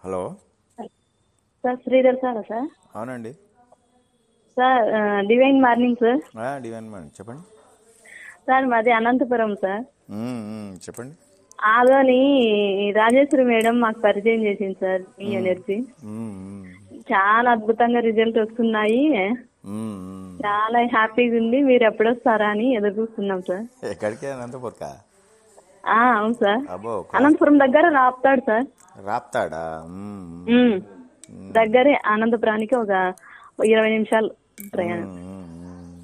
Hello sir Sridhar సారా sir అవునండి sir ఆ, డివైన్ మార్నింగ్ సార్ ఆ, డివైన్ మేడం చెప్పండి సార్ మాది అనంతపురం సార్ మ్మ్, మ్మ్, చెప్పండి ఆదోని రాజేశ్వరి మేడం మాకు పరిచయం చేసింది సార్ ఈ ఎనర్జీ మ్మ్, మ్మ్, చాలా అద్భుతంగా రిజల్ట్ వస్తున్నాయి మ్మ్, మ్మ్. చాలా హ్యాపీగా ఉంది మీరు ఎప్పుడు వస్తారా అని ఎదురు చూస్తున్నాం సార్ ఎక్కడికి అనంతపోక ఆ, అవును సార్ అబ్బో అనంతపురం దగ్గర రాపుతాడు సార్ రాప్తాడా మ్మ్, మ్మ్, ఉమ్. దగ్గరే అనంతపురానికి ఒక ఇరవై నిమిషాలు ప్రయాణం మ్మ్, మ్మ్.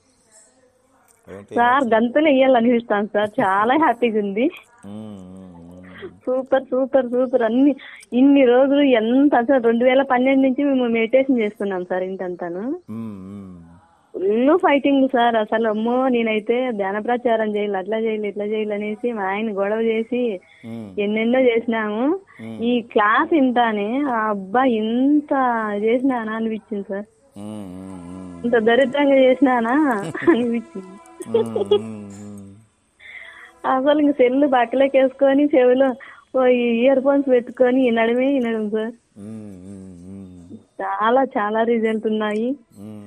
ఏంటి సార్ గంతులు వేయాలనిపిస్తాను సార్ చాలా హ్యాపీగా ఉంది మ్మ్, మ్మ్, సూపర్ సూపర్ సూపర్ అన్ని ఇన్ని రోజులు ఎంత అసలు రెండు వేల పన్నెండు నుంచి మేము మెడిటేషన్ చేస్తున్నాం సార్ ఇంతంతాను మ్మ్, మ్మ్. ఫుల్ ఫైటింగ్ సార్ అసలు అమ్మో నేనైతే ధ్యాన ప్రచారం చేయాలి అట్లా చేయాలి ఇట్లా చేయాలి అనేసి మా ఆయన గొడవ చేసి మ్మ్. ఎన్నెన్నో చేసినాము ఈ క్లాస్ ఇంటానే ఆ అబ్బా ఇంత చేసినానా అనిపించింది సార్ మ్మ్, మ్మ్, మ్మ్. ఇంత దరిద్రంగా చేసినానా అనిపించింది మ్మ్, మ్మ్, మ్మ్. అసలు ఇంక సెల్లు బట్టలోకి వేసుకొని చెవిలో ఓ ఇయర్ ఫోన్స్ పెట్టుకొని వినడమే వినడం సార్ మ్మ్, మ్మ్, మ్మ్. చాలా చాలా రిజల్ట్ ఉన్నాయి మ్మ్.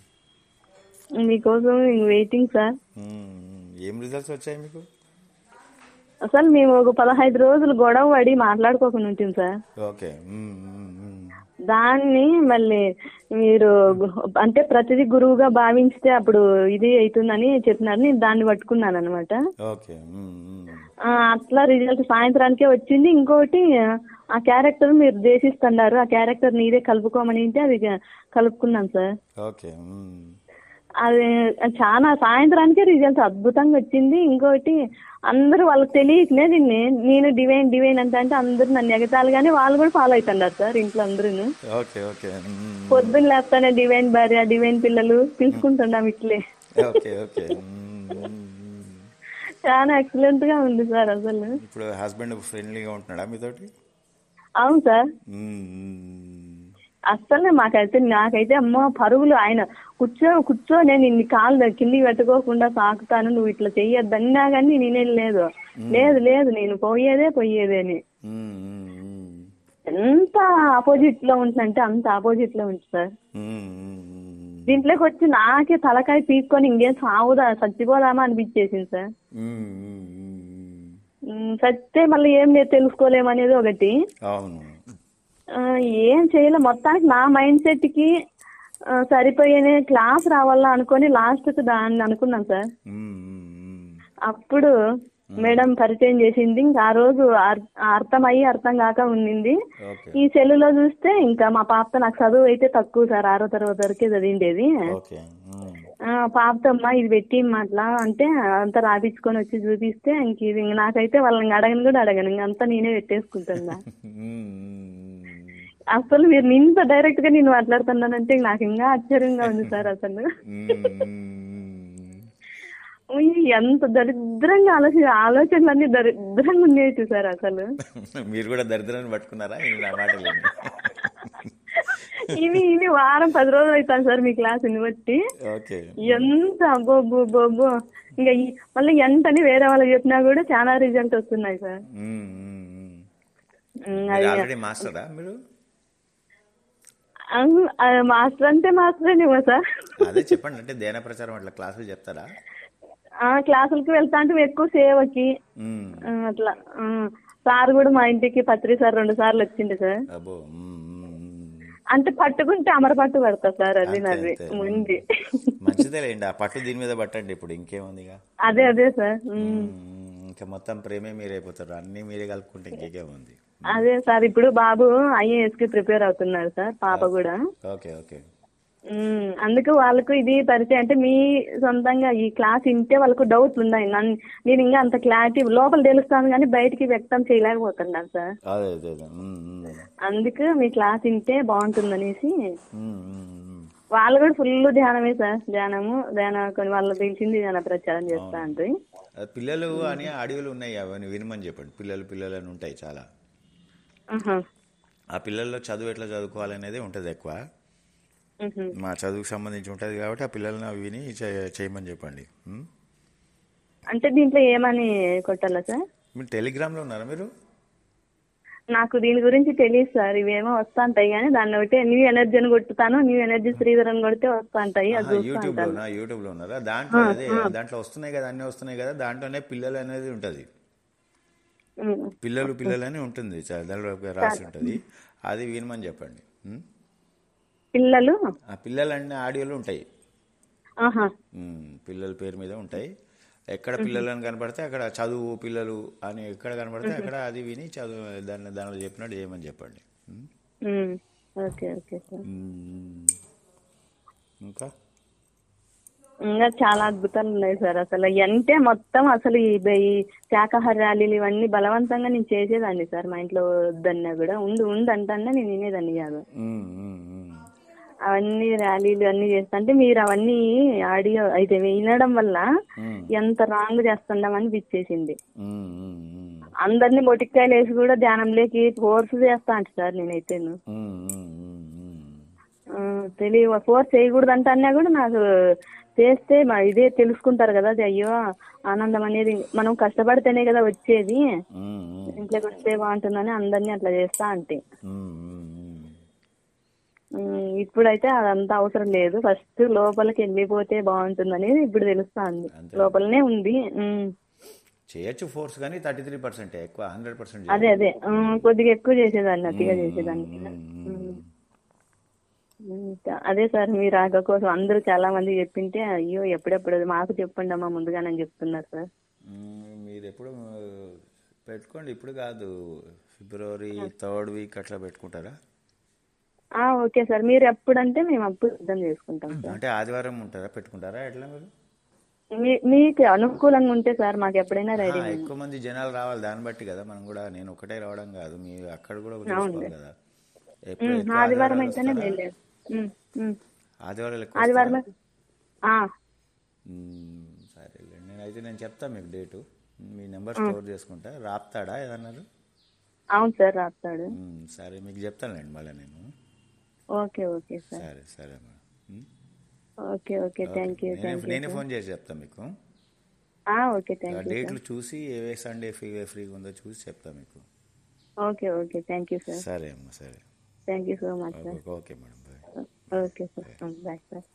మీకోసం వెయిటింగ్ సార్ మ్మ్. ఏం రిజల్ట్స్ వచ్చాయి మీకు అసలు మేము ఒక పదహైదు రోజులు గొడవ పడి మాట్లాడుకోకుండా ఉంటుంది సార్ ఓకే మ్మ్, మ్మ్, మ్మ్. దాన్ని మళ్ళీ మీరు గు- అంటే ప్రతిదీ గురువుగా భావించితే అప్పుడు ఇది అవుతుందని చెప్పినారు నేను దాన్ని పట్టుకున్నాను అనమాట ఓకే మ్మ్, మ్మ్. అట్లా రిజల్ట్ సాయంత్రానికే వచ్చింది ఇంకొకటి ఆ క్యారెక్టర్ మీరు దేశిస్తున్నారు ఆ క్యారెక్టర్ నీదే కలుపుకోమని అంటే అది కలుపుకున్నాను సార్ ఓకే మ్మ్. అది చాలా సాయంత్రానికే రిజల్ట్ అద్భుతంగా వచ్చింది ఇంకోటి అందరూ వాళ్ళకి తెలియకనే దీన్ని నేను డివైన్ డివైన్ అంటే అంటే అందరూ నన్ను ఎగతాలు కానీ వాళ్ళు కూడా ఫాలో అవుతున్నారు సార్ ఇంట్లో అందరూ ఓకే ఓకే మ్మ్. పొద్దున్న లేస్తానే డివైన్ భార్య డివైన్ పిల్లలు పిలుచుకుంటున్నాం ఇట్లే ఓకే ఓకే మ్మ్. చాలా ఎక్సలెంట్ గా ఉంది సార్ అసలు ఇప్పుడు హస్బెండ్ ఫ్రెండ్లీగా ఉంటున్నాడా మీతోటి అవును సార్ మ్మ్. అస్సలు మాకైతే నాకైతే అమ్మ పరుగులు ఆయన కూర్చో కూర్చో నేను ఇన్ని కాళ్ళు కిందికి పెట్టుకోకుండా సాకుతాను నువ్వు ఇట్లా చెయ్యొద్దన్నా కానీ నేనే లేదు లేదు లేదు నేను పోయేదే పోయేదే అని మ్మ్, మ్మ్, మ్మ్. ఎంత ఆపోజిట్ లో ఉంటుందంటే అంత ఆపోజిట్ లో ఉంటుంది సార్ మ్మ్, మ్మ్, దీంట్లోకి వచ్చి నాకే తలకాయ పీక్కొని ఇంకేం సావుదా చచ్చిపోదామా అనిపించేసింది సార్ మ్మ్, మ్మ్, మ్మ్. ఉమ్, చస్తే మళ్ళీ ఏం లేదు తెలుసుకోలేమనేది ఒకటి అవును ఆ, ఏం చేయలే మొత్తానికి నా మైండ్ సెట్ కి ఆ, సరిపోయేనే క్లాస్ రావాలా అనుకొని లాస్ట్ కు దాన్ని అనుకున్నాం సార్ మ్మ్, మ్మ్, మ్మ్. అప్పుడు మేడం పరిచయం చేసింది ఇంకా ఆ రోజు అర్- అర్థం అయ్యి అర్థం కాక ఉండింది ఓకే ఈ సెల్లులో చూస్తే ఇంకా మా పాపతో నాకు చదువు అయితే తక్కువ సార్ ఆరో తరగతి వరకే చదివిండేది ఓకే మ్మ్. ఆ, పాపతో అమ్మా ఇది పెట్టి అట్లా అంటే అంతా రాపించుకొని వచ్చి చూపిస్తే ఇంక ఇది ఇంక నాకైతే వాళ్ళని అడగను కూడా అడగను ఇంక అంతా నేనే పెట్టేసుకుంటున్నా మ్మ్, మ్మ్. అసలు మీరు ఇంత డైరెక్ట్ గా నేను మాట్లాడుతున్నానంటే నాకు ఇంకా ఆశ్చర్యంగా ఉంది సార్ అసలు మ్మ్. ఉయ్, ఎంత దరిద్రంగా ఆలోచన ఆలోచనలన్నీ దరిద్రంగా ఉండేవి సార్ అసలు మీరు కూడా దరిద్రాన్ని పట్టుకున్నారా ఇది నా మాట లేండి ఇవి ఇవి వారం పది రోజులు అవుతాను సార్ మీ క్లాస్ బట్టి ఓకే ఎంత అబ్బో అబ్బో అబ్బో, అబ్బో ఇంకా ఈ- మళ్ళీ ఎంతని వేరే వాళ్ళకి చెప్పినా కూడా చాలా రిజల్ట్ వస్తున్నాయి సార్ మ్మ్, మ్మ్, మ్మ్. ఉమ్, మీరు అది ఆల్రెడీ మాస్టరా మీరు అం- ఆ, మాస్టర్ అంటే మాస్టరేనేమో సార్ అదే చెప్పండి అంటే ధ్యాన ప్రచారం అట్లా క్లాసులు చెప్తారా ఆ క్లాసులకి వెళ్తా అంటే ఎక్కువ సేవకి మ్మ్. ఆ, అట్లా ఆ, సార్ కూడా మా ఇంటికి పత్రి సార్ రెండు సార్లు వచ్చిండే సార్ అబ్బో మ్మ్, మ్మ్, మ్మ్. అంటే పట్టుకుంటే అమర పట్టు పడతా సార్ అది అంతే, నాది అంతే. ముందు మంచిదే లేండి ఆ పట్టు దీని మీద పట్టండి ఇప్పుడు ఇంకేముంది ఇక అదే అదే సార్ ఉమ్. మ్మ్. ఇంకా మొత్తం ప్రేమే మీరైపోతారు అన్ని మీరే కలుపుకుంటే ఇంకేముంది అదే సార్ ఇప్పుడు బాబు ఐఏఎస్ కి ప్రిపేర్ అవుతున్నారు సార్ పాప కూడా ఓకే ఓకే ఉమ్, అందుకు వాళ్ళకు ఇది పరిచయం అంటే మీ సొంతంగా ఈ క్లాస్ వింటే వాళ్ళకు డౌట్లు ఉన్నాయి నన్ను- నేను ఇంకా అంత క్లారిటీ లోపల తెలుస్తాను కానీ బయటికి వ్యక్తం చేయలేకపోతున్నాను సార్ అదే అదే అదే మ్మ్, మ్మ్. అందుకు మీ క్లాస్ వింటే బాగుంటుందనేసి మ్మ్, మ్మ్, మ్మ్. వాళ్ళు కూడా ఫుల్ ధ్యానమే సార్ ధ్యానము ధ్యాన కొన్ని వాళ్ళు తెలిసింది ధ్యాన ప్రచారం చేస్తా అంటే అది పిల్లలు అని ఆడియోలు ఉన్నాయి అవన్నీ వినమని చెప్పండి పిల్లలు పిల్లలు అని ఉంటాయి చాలా ఆహా. ఆ పిల్లల్లో చదువు ఎట్లా చదువుకోవాలనేది ఉంటుంది ఎక్కువ ఉహు. మా చదువుకు సంబంధించి ఉంటుంది కాబట్టి ఆ పిల్లల్ని అవి విని చే- చేయమని చెప్పండి మ్మ్? అంటే దీంట్లో ఏమని కొట్టాలా సార్ మీరు టెలిగ్రామ్లో ఉన్నారా మీరు నాకు దీని గురించి తెలియదు సార్ ఇవేమో వస్తాంటాయి కానీ దాన్ని ఒకటి న్యూ ఎనర్జీ అని కొట్టుతాను న్యూ ఎనర్జీ శ్రీధర్ అని కొడితే వస్తాంటాయి అది చూస్తా యూట్యూబ్ ఉంటాను లోనా యూట్యూబ్ లో ఉన్నారా దాంట్లో అదే దాంట్లో వస్తున్నాయి కదా అన్నీ వస్తున్నాయి కదా దాంట్లోనే పిల్లలు అనేది ఉంటది ఉమ్. పిల్లలు పిల్లలు అని ఉంటుంది చ- దాంట్లో రాసి ఉంటుంది అది వినమని చెప్పండి ఉం? పిల్లలు ఆ పిల్లలన్నీ ఆడియోలు ఉంటాయి ఆహా ఉం, పిల్లల పేరు మీద ఉంటాయి ఎక్కడ పిల్లలు అని కనపడితే అక్కడ చదువు పిల్లలు అని ఎక్కడ కనపడితే అక్కడ అది విని చదువు దాని దానిలో చెప్పినట్టు చేయమని చెప్పండి ఉం? ఉమ్. ఓకే ఓకే సార్ ఉం. ఇంకా ఇంకా చాలా అద్భుతాలు ఉన్నాయి సార్ అసలు అంటే మొత్తం అసలు ఈ బ- ఈ శాకాహార ర్యాలీలు ఇవన్నీ బలవంతంగా నేను చేసేదాన్ని సార్ మా ఇంట్లో వద్దన్నా కూడా ఉండు ఉండు అంటన్నా నేను వినేదాన్ని కాదు ఉం, ఉం, ఉం. అవన్నీ ర్యాలీలు అన్ని చేస్తా అంటే మీరు అవన్నీ ఆడియో అయితే వినడం వల్ల ఉం, ఎంత రాంగ్ చేస్తున్నామని అనిపించేసింది ఉం, ఉం, ఉం. అందరినీ మొటిక్కాయలు వేసి కూడా ధ్యానంలోకి ఫోర్స్ చేస్తా అంట సార్ నేనైతే ఉం, ఉం, ఉం, ఉం. తెలియ ఫోర్స్ చేయకూడదు అంటే అన్నా కూడా నాకు చేస్తే మా ఇదే తెలుసుకుంటారు కదా అది అయ్యో ఆనందం అనేది మనం కష్టపడితేనే కదా వచ్చేది ఉం, ఉం. ఇంట్లోకి వస్తే బాగుంటుందని అందరినీ అట్లా చేస్తా అంటే ఉం, ఉం, ఉం. ఉమ్, ఇప్పుడైతే అదంతా అవసరం లేదు ఫస్ట్ లోపలికి వెళ్ళిపోతే బాగుంటుందని ఇప్పుడు తెలుస్తుంది అంతే. లోపలనే ఉంది ఉమ్, చేయొచ్చు ఫోర్స్ కానీ థర్టీ త్రీ పర్సెంట్ ఎక్కువ హండ్రెడ్ పర్సెంట్ అదే అదే ఉమ్, కొద్దిగా ఎక్కువ చేసేదాన్ని అతిగా చేసేదాన్ని ఉమ్, అదే సార్ మీ రాక కోసం అందరూ చాలా మంది చెప్పింటే అయ్యో ఎప్పుడెప్పుడు మాకు చెప్పండి అమ్మా ముందుగానని చెప్తున్నారు సార్ మీరు ఎప్పుడు ఆ, పెట్టుకోండి ఇప్పుడు కాదు ఫిబ్రవరి థర్డ్ వీక్ అట్లా పెట్టుకుంటారా ఆ ఓకే సార్ మీరు ఎప్పుడంటే మేము అప్పుడు సిద్ధం చేసుకుంటాం సార్ అంటే ఆదివారం ఉంటారా పెట్టుకుంటారా ఎట్లా మీరు మీ- మీకు అనుకూలంగా ఉంటే సార్ మాకు ఎప్పుడైనా రెడీ ఆ, ఎక్కువ మంది జనాలు రావాలి దాన్ని బట్టి కదా మనం కూడా నేను ఒకటే రావడం కాదు మీ అక్కడ కూడా చూసుకోవాలి కదా ఎప్పుడు ఎక్కువ ఆదివారం ఆదివారాలు అయితేనే వస్తారా? వెళ్ళలేదు ఉమ్, ఉమ్. ఆదివారాలు ఎక్కువ ఆదివారం ఆ, మ్మ్, సరేలే నేనైతే నేను చెప్తా మీకు డేటు మీ నెంబర్ స్టోర్ చేసుకుంటా రాపుతాడా ఏదన్నారు అవును సార్ రాస్తాడు మ్మ్, సరే మీకు చెప్తానులేండి మళ్ళీ నేను ఓకే ఓకే సార్ సరే సరే మేడం మ్మ్. ఓకే ఓకే థ్యాంక్ యూ నేనే థ్యాంక్ యూ నేనే ఫోన్ చేసి చెప్తా మీకు ఆ ఓకే ఆ థ్యాంక్ యూ డేట్లు చూసి ఏ సండే ఫ్రీ ఫ్రీగా ఉందో చూసి చెప్తా మీకు okay okay thank you sir సరే అమ్మా సరే thank you so much sir okay okay madam bye okay sir bye sir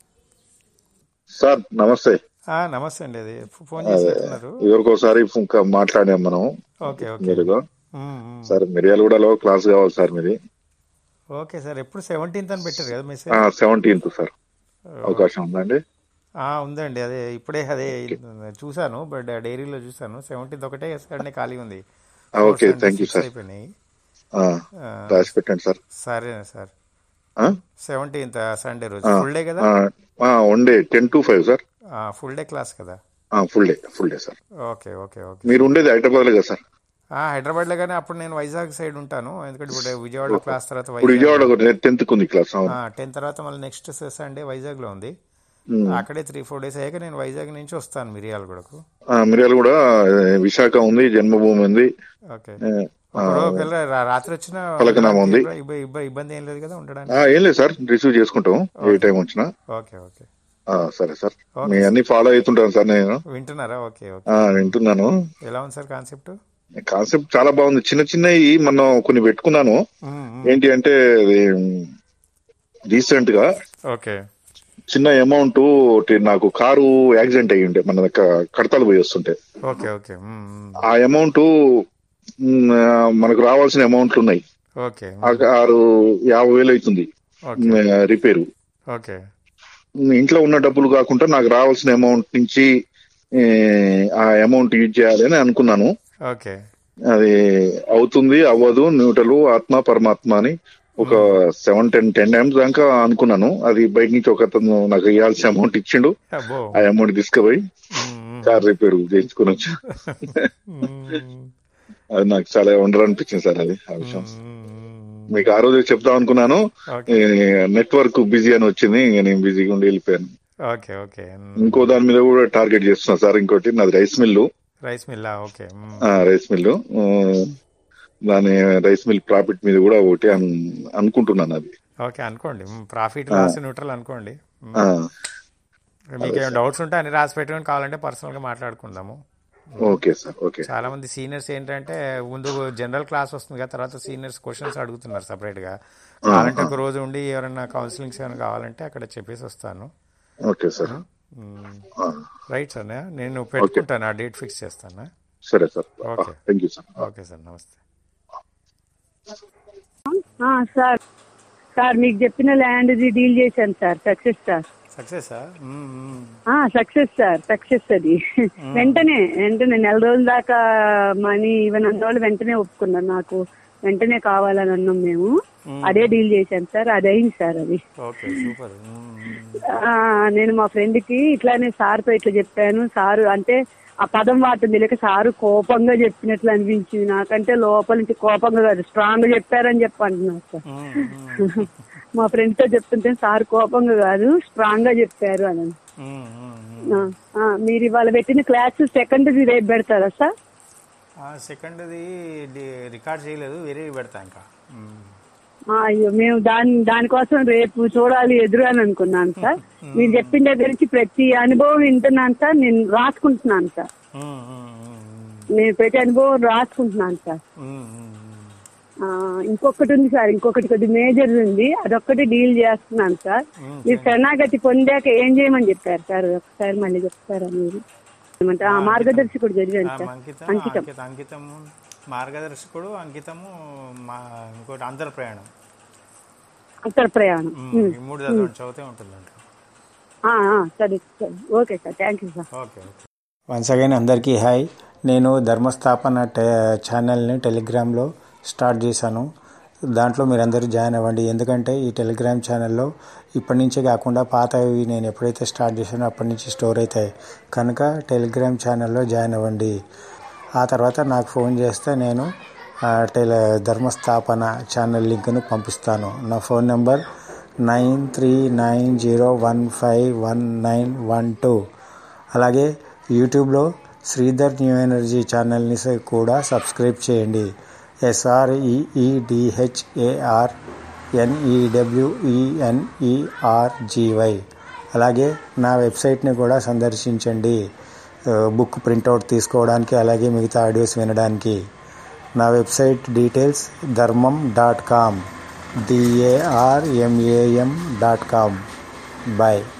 sir నమస్తే ఆ, నమస్తే అండి అది ఫోన్ చేస్తున్నారు ఎవరికోసారి ఇంకా మాట్లాడాం మనం ఓకే ఓకే మీరుగా ఉమ్, ఉమ్. సార్ మిర్యాలగూడలో క్లాస్ కావాలి సార్ మీది ఓకే సార్ ఎప్పుడు సెవెంటీన్త్ అని పెట్టారు కదా మెసేజ్ సెవెంటీన్త్ సార్ అవకాశం ఉందండి ఆ, ఉందండి అదే ఇప్పుడే అదే చూసాను బట్ డైరీలో చూసాను సెవెంటీన్త్ ఒకటే సండే ఖాళీ ఉంది ఆ, okay Sunday thank you six sir అయిపోయినాయి ఆ, ఆ, రాసి పెట్టండి సార్ సరే సార్ ఆ? సెవెంటీన్త్ సండే రోజు ఆ, ఫుల్ డే కదా ఆ, ఆ, one day ten to five sir full day class కదా full day full day sir okay okay okay మీరు ఉండేది హైదరాబాద్ కదా సార్ హైదరాబాద్ లో కానీ అప్పుడు నేను వైజాగ్ సైడ్ ఉంటాను ఎందుకంటే ఇప్పుడు విజయవాడ క్లాస్ తర్వాత ఇప్పుడు వైజాగ్ విజయవాడ టెన్త్ కు ఉంది క్లాస్ అవును టెన్ తర్వాత మళ్ళీ నెక్స్ట్ సండే వైజాగ్ లో ఉంది ఉమ్. అక్కడే త్రీ ఫోర్ డేస్ అయ్యాక నేను వైజాగ్ నుంచి వస్తాను మిరియాలగూడకు ఆ, మిర్యాలగూడ ఆ, విశాఖ ఉంది జన్మభూమి ఉంది ఓకే ఆ, ఆ, ఒకరోజు ఒకవేళ రా- రాత్రి వచ్చిన పలకనామా ఉంది. ఇబ్బంది ఏం లేదు కదా ఉండడానికి ఆ, ఏం లేదు సార్ రిసీవ్ చేసుకుంటాం ఏ టైం వచ్చినా ఓకే ఓకే ఆ, సరే సార్ ఓకే మీ అన్ని ఫాలో అవుతుంటాను సార్ నేను వింటున్నారా ఓకే ఓకే ఆ, వింటున్నాను ఎలా ఉంది సార్ కాన్సెప్ట్ కాన్సెప్ట్ చాలా బాగుంది చిన్న చిన్నవి మనం కొన్ని పెట్టుకున్నాను ఏంటి అంటే రీసెంట్ గా ఓకే చిన్న అమౌంట్ నాకు కారు యాక్సిడెంట్ అయ్యి ఉండే మన దగ్గర కడతాలు పోయి వస్తుంటే ఓకే ఓకే ఆ అమౌంట్ మనకు రావాల్సిన అమౌంట్లు ఉన్నాయి ఓకే ఆ కారు యాభై వేలు అవుతుంది ఓకే రిపేరు ఓకే ఇంట్లో ఉన్న డబ్బులు కాకుండా నాకు రావాల్సిన అమౌంట్ నుంచి ఏ, ఆ అమౌంట్ యూజ్ చేయాలని అనుకున్నాను ఓకే అది అవుతుంది అవ్వదు న్యూటలు ఆత్మ పరమాత్మ అని ఒక సెవెన్ టెన్ టెన్ టైమ్స్ దాకా అనుకున్నాను అది బయట నుంచి ఒక అతను నాకు ఇవ్వాల్సిన అమౌంట్ ఇచ్చిండు అబ్బో ఆ అమౌంట్ తీసుకుపోయి మ్మ్. కార్ రిపేర్ చేయించుకుని వచ్చా మ్మ్. అది నాకు చాలా వండర్ అనిపించింది సార్ అది ఆ విషయం మ్మ్. మీకు ఆ రోజు చెప్దాం అనుకున్నాను ఓకే నెట్వర్క్ బిజీ అని వచ్చింది ఇంకా నేను బిజీగా ఉండి వెళ్ళిపోయాను ఓకే ఓకే ఇంకో దాని మీద కూడా టార్గెట్ చేస్తున్నా సార్ ఇంకోటి నాది రైస్ మిల్లు రైస్ మిల్లా ఓకే మ్మ్. ఆ, రైస్ మిల్లు ఆ, దాని రైస్ మిల్ ప్రాఫిట్ మీద కూడా ఒకటి అన్- అనుకుంటున్నాను అది ఓకే అనుకోండి ప్రాఫిట్ లాస్ న్యూట్రల్ అనుకోండి మ్మ్. ఆ, మీకు ఏమైనా డౌట్స్ ఉంటే అన్ని రాసి పెట్టుకొని కావాలంటే పర్సనల్ గా మాట్లాడుకుందాము ఓకే సార్ ఓకే చాలా మంది సీనియర్స్ ఏంటంటే ముందు జనరల్ క్లాస్ వస్తుంది కదా తర్వాత సీనియర్స్ క్వశ్చన్స్ అడుగుతున్నారు సపరేట్ గా కావాలంటే ఒక రోజు ఉండి ఎవరైనా కౌన్సిలింగ్స్ ఏమైనా కావాలంటే అక్కడ చెప్పేసి వస్తాను ఓకే సార్ ఆ, రైట్ సార్ నేను పెట్టుకుంటాను ఆ డేట్ ఫిక్స్ చేస్తాను సరే sir okay. Thank you sir okay sir నమస్తే ఆ, సార్ సార్ మీకు చెప్పిన ల్యాండ్ డీల్ చేశాను sir success sir success sir ఆ సక్సెస్ సార్ సక్సెస్ అది వెంటనే వెంటనే నెల రోజుల దాకా మనీ ఇవన్నీ అన్న వాళ్ళు వెంటనే ఒప్పుకున్నారు నాకు వెంటనే కావాలని అన్నాం మేము అదే డీల్ చేశాను సార్ అది అయింది సార్ అది ఓకే సూపర్ ఆ, నేను మా ఫ్రెండ్ కి ఇట్లానే సార్తో ఇట్లా చెప్పాను సారు అంటే ఆ పదం వాటింది లేక సారు కోపంగా చెప్పినట్లు అనిపించింది నాకంటే లోపల నుంచి కోపంగా కాదు స్ట్రాంగ్ గా చెప్పారని చెప్పి అంటున్నారు సార్ మా ఫ్రెండ్ తో చెప్తుంటే సార్ కోపంగా కాదు స్ట్రాంగ్ గా చెప్పారు అని ఆ, ఆ, మీరు ఇవాళ పెట్టిన క్లాస్ సెకండ్ రేపు పెడతారా సార్ సెకండ్ది రికార్డ్ చేయలేదు వేరే పెడతా ఇంకా ఆ, అయ్యో మేము దాని దానికోసం రేపు చూడాలి ఎదురు అని అనుకున్నాను సార్ మీరు చెప్పిన దగ్గర నుంచి ప్రతి అనుభవం వింటున్నాను సార్ నేను రాసుకుంటున్నాను సార్ నేను ప్రతి అనుభవం రాసుకుంటున్నాను సార్ ఆ, ఇంకొకటి ఉంది సార్ ఇంకొకటి కొద్ది మేజర్ ఉంది అదొక్కటి డీల్ చేస్తున్నాను సార్ మీరు శరణాగతి పొందాక ఏం చేయమని చెప్పారు సార్ ఒకసారి మళ్ళీ చెప్తారా మీరు ఏమంటే ఆ మార్గదర్శకుడు చదివాను సార్ అంకితం అంకితం అంకిత అంకితము మార్గదర్శకుడు అంకితము మా ఇంకోటి అంతర ప్రయాణం అక్కడ ప్రయాణం ఉమ్, ఈ మూడు చదవండి చదివితే ఉంటుంది దాంట్లో ఆ, ఆ, సరే సరే okay sir thank you sir okay okay once again అందరికీ హాయ్ నేను ధర్మస్థాపన టె ఛానల్ని టెలిగ్రామ్లో స్టార్ట్ చేశాను దాంట్లో మీరందరూ జాయిన్ అవ్వండి ఎందుకంటే ఈ టెలిగ్రామ్ ఛానల్లో ఇప్పటి నుంచే కాకుండా పాతవి నేను ఎప్పుడైతే స్టార్ట్ చేశానో అప్పటి నుంచి స్టోర్ అవుతాయి కనుక టెలిగ్రామ్ ఛానల్లో జాయిన్ అవ్వండి ఆ తర్వాత నాకు ఫోన్ చేస్తే నేను ఆ, టెల ధర్మస్థాపన ఛానల్ లింక్ను పంపిస్తాను నా phone number nine three nine zero one five one nine one two అలాగే యూట్యూబ్లో శ్రీధర్ న్యూ ఎనర్జీ ఛానల్ని స- కూడా సబ్స్క్రైబ్ చేయండి ఎస్ఆర్ఈఈడిహెచ్ఏఆర్ ఎన్ఈడబ్ల్యూఈఎన్ఈఆర్జీవై అలాగే నా వెబ్సైట్ని కూడా సందర్శించండి ఆ, బుక్ ప్రింట్అవుట్ తీసుకోవడానికి అలాగే మిగతా ఆడియోస్ వినడానికి నా website details Dharmam dot com D A R M A M dot com bye